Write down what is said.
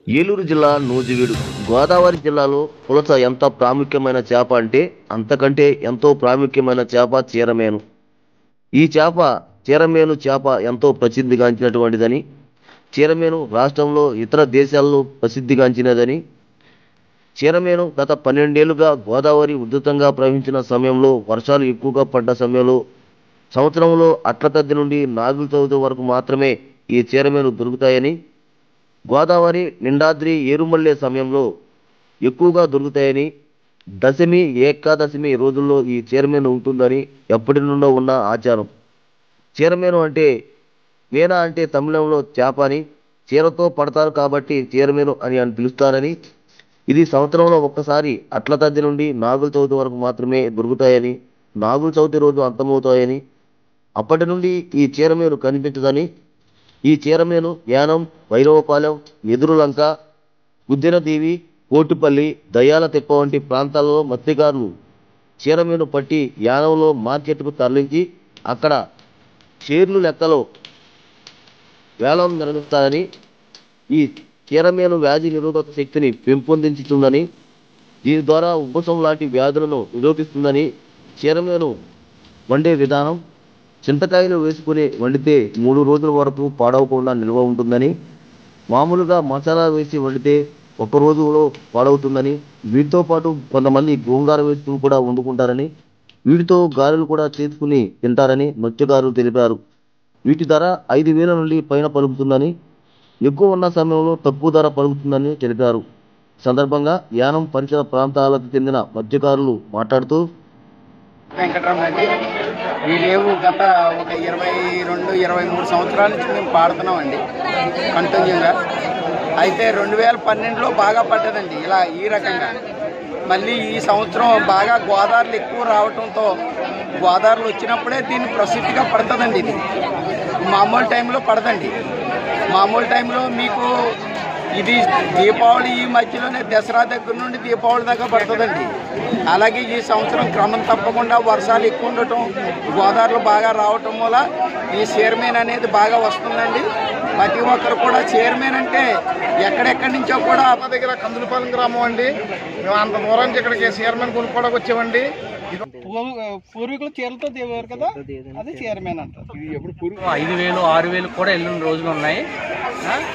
ఏలూరు జిల్లా నూజివీడు గోదావరి జిల్లాలో పులస ఎంత ప్రాముఖ్యమైన చేప అంటే అంతకంటే ఎంతో ప్రాముఖ్యమైన చేప చీరమేను ఈ చేప చీరమేను చేప ఎంతో ప్రసిద్ధిగాంచినటువంటిదని చీరమేను రాష్ట్రంలో ఇతర దేశాల్లో ప్రసిద్ధిగాంచినదని చీరమేను గత పన్నెండేళ్లుగా గోదావరి ఉధృతంగా ప్రవహించిన సమయంలో వర్షాలు ఎక్కువగా పడ్డ సమయంలో సంవత్సరంలో అట్లతద్ది నుండి నాగుల చవితి వరకు మాత్రమే ఈ చీరమేను దొరుకుతాయని గోదావరి నిండాద్రి ఏరుమల్లే సమయంలో ఎక్కువగా దొరుకుతాయని దశమి ఏకాదశమి రోజుల్లో ఈ చీరమేను ఉంటుందని ఎప్పటి నుండో ఉన్న ఆచారం చీరమేను అంటే వీణ అంటే తమిళంలో చేప అని చీరతో పడతారు కాబట్టి చీరమేను అని అని పిలుస్తారని ఇది సంవత్సరంలో ఒక్కసారి అట్ల తద్ది నుండి నాగుల చవితి వరకు మాత్రమే దొరుకుతాయని నాగుల చవితి రోజు అంతమవుతాయని అప్పటి నుండి ఈ చీరమేను కనిపించదని ఈ చీరమేను యానం వైరవపాలెం ఎదురులంక గుద్దెనదీవి కోటిపల్లి దయ్యాల తిప్ప వంటి ప్రాంతాలలో మత్స్యకారులు చీరమేను పట్టి యానంలో మార్కెట్కు తరలించి అక్కడ షేర్లు లెక్కలో వేలం నిర్వహిస్తారని ఈ చీరమేను వ్యాధి నిరోధక శక్తిని పెంపొందించుతుందని దీని ద్వారా ఉబ్బసం లాంటి వ్యాధులను నిరోధిస్తుందని చీరమేను వండే విధానం చింతకాయలు వేసుకుని వండితే మూడు రోజుల వరకు పాడవకుండా నిల్వ ఉంటుందని మామూలుగా మసాలా వేసి వండితే ఒక రోజులో పాడవుతుందని వీటితో పాటు కొంతమంది గోంగార వేసుకుని కూడా వండుకుంటారని వీటితో గారెలు కూడా చేసుకుని తింటారని మత్స్యకారులు తెలిపారు వీటి ధర ఐదు వేల నుండి పైన పలుకుతుందని ఎక్కువ ఉన్న సమయంలో తక్కువ ధర పలుకుతుందని తెలిపారు ఈ సందర్భంగా యానం పరిసర ప్రాంతాలకు చెందిన మత్స్యకారులు మాట్లాడుతూ వెంకటరమణ అండి ఈ లేవు గత ఒక ఇరవై రెండు ఇరవై మూడు సంవత్సరాల నుంచి మేము పాడుతున్నామండి కంటిన్యూగా అయితే రెండు వేల పన్నెండులో బాగా పడ్డదండి ఇలా ఈ రకంగా మళ్ళీ ఈ సంవత్సరం బాగా గోదావరిలు ఎక్కువ రావటంతో గోదావరిలు వచ్చినప్పుడే దీన్ని ప్రసిద్ధిగా పడుతుందండి ఇది మామూలు టైంలో పడదండి మామూలు టైంలో మీకు ఇది దీపావళి ఈ మధ్యలోనే దసరా దగ్గర నుండి దీపావళి దాకా పడుతుందండి అలాగే ఈ సంవత్సరం క్రమం తప్పకుండా వర్షాలు ఎక్కువ ఉండటం గోదావరిలో బాగా రావటం వల్ల ఈ చైర్మన్ అనేది బాగా వస్తుందండి ప్రతి ఒక్కరు కూడా చైర్మన్ అంటే ఎక్కడెక్కడి నుంచో కూడా మా దగ్గర కందులపాలెం గ్రామం అండి మేము అంత దూరం నుంచి ఇక్కడికి చైర్మన్ కొనుక్కోవడానికి వచ్చామండి ఇది పూర్వీకులు చీరలతో దేవారు కదా అది చైర్మన్ అంటారు ఐదు వేలు ఆరు వేలు కూడా వెళ్ళిన రోజులు ఉన్నాయి ఆ,